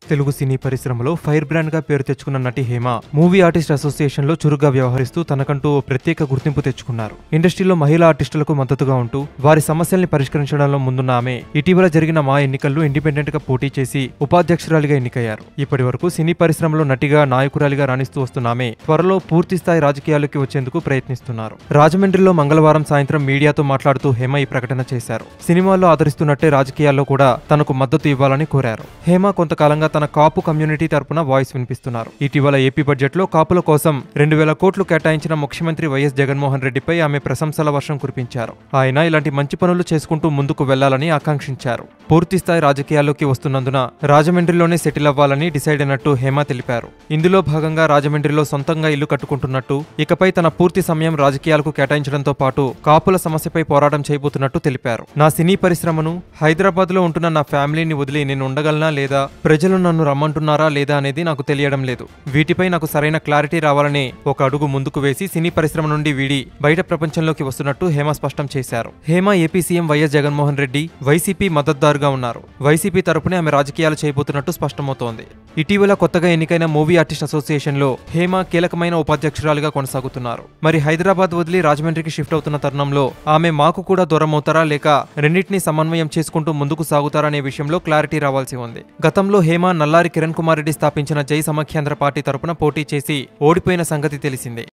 తెలుగు సినీ పరిశ్రమలో fire brand గా పేరు తెచ్చుకున్న నటి హేమ మూవీ ఆర్టిస్ట్ అసోసియేషన్ లో చురుగ్గా వ్యవహరిస్తూ తనకంటూ ఓ ప్రత్యేక గుర్తింపు తెచ్చుకున్నారు ఇండస్ట్రీలో మహిళా ఆర్టిస్టులకు మద్దతుగా ఉంటూ వారి సమస్యల్ని పరిష్కరించడంలో ముందున్న ఆమె ఇటీవల జరిగిన మా ఎన్నికల్లో ఇండిపెండెంట్ గా పోటీ చేసి ఉపాధ్యక్షురాలిగా ఎన్నికయ్యారు ఇప్పటి వరకు సినీ పరిశ్రమలో నటిగా నాయకురాలిగా రాణిస్తూ వస్తున్న ఆమె త్వరలో పూర్తి స్థాయి రాజకీయాల్లోకి వచ్చేందుకు ప్రయత్నిస్తున్నారు రాజమండ్రిలో మంగళవారం సాయంత్రం మీడియాతో మాట్లాడుతూ హేమ ఈ ప్రకటన చేశారు సినిమాల్లో ఆదరిస్తున్నట్టే రాజకీయాల్లో కూడా తనకు మద్దతు ఇవ్వాలని కోరారు హేమ కొంతకాలంగా తన కాపు కమ్యూనిటీ తరపున వాయిస్ వినిపిస్తున్నారు ఇటీవల ఏపీ బడ్జెట్ లో కాపుల కోసం రెండు వేల కోట్లు కేటాయించిన ముఖ్యమంత్రి వైఎస్ జగన్మోహన్ రెడ్డిపై ఆమె ప్రశంసల వర్షం కురిపించారు ఆయన ఇలాంటి మంచి పనులు చేసుకుంటూ ముందుకు వెళ్లాలని ఆకాంక్షించారు పూర్తి స్థాయి రాజకీయాల్లోకి వస్తున్నందున రాజమండ్రిలోనే సెటిల్ అవ్వాలని డిసైడ్ అయినట్టు హేమ తెలిపారు ఇందులో భాగంగా రాజమండ్రిలో సొంతంగా ఇల్లు కట్టుకుంటున్నట్టు ఇకపై తన పూర్తి సమయం రాజకీయాలకు కేటాయించడంతో పాటు కాపుల సమస్యపై పోరాటం చేయబోతున్నట్టు తెలిపారు నా సినీ పరిశ్రమను హైదరాబాద్ లో ఉంటున్న నా ఫ్యామిలీని వదిలి నేను ఉండగలనా లేదా ప్రజలు నన్ను రమ్మంటున్నారా లేదా అనేది నాకు తెలియడం లేదు వీటిపై నాకు సరైన క్లారిటీ రావాలని ఒక అడుగు ముందుకు వేసి సినీ పరిశ్రమ నుండి వీడి బయట ప్రపంచంలోకి వస్తున్నట్టు హేమ స్పష్టం చేశారు Hema AP CM YS Jaganmohan Reddy YCP మద్దతుదారుగా ఉన్నారు వైసీపీ తరపునే ఆమె రాజకీయాలు చేయబోతున్నట్టు స్పష్టమవుతోంది ఇటీవల కొత్తగా ఎన్నికైన మూవీ ఆర్టిస్ట్ అసోసియేషన్ లో హేమ కీలకమైన ఉపాధ్యక్షురాలిగా కొనసాగుతున్నారు మరి హైదరాబాద్ వదిలి రాజమండ్రికి షిఫ్ట్ అవుతున్న తరుణంలో ఆమె మాకు కూడా దూరం అవుతారా లేక రెండింటినీ సమన్వయం చేసుకుంటూ ముందుకు సాగుతారా అనే విషయంలో క్లారిటీ రావాల్సి ఉంది గతంలో హేమ నల్లారి కిరణ్ కుమార్ రెడ్డి స్థాపించిన జై సమాఖ్యాంధ్ర పార్టీ తరపున పోటీ చేసి ఓడిపోయిన సంగతి తెలిసిందే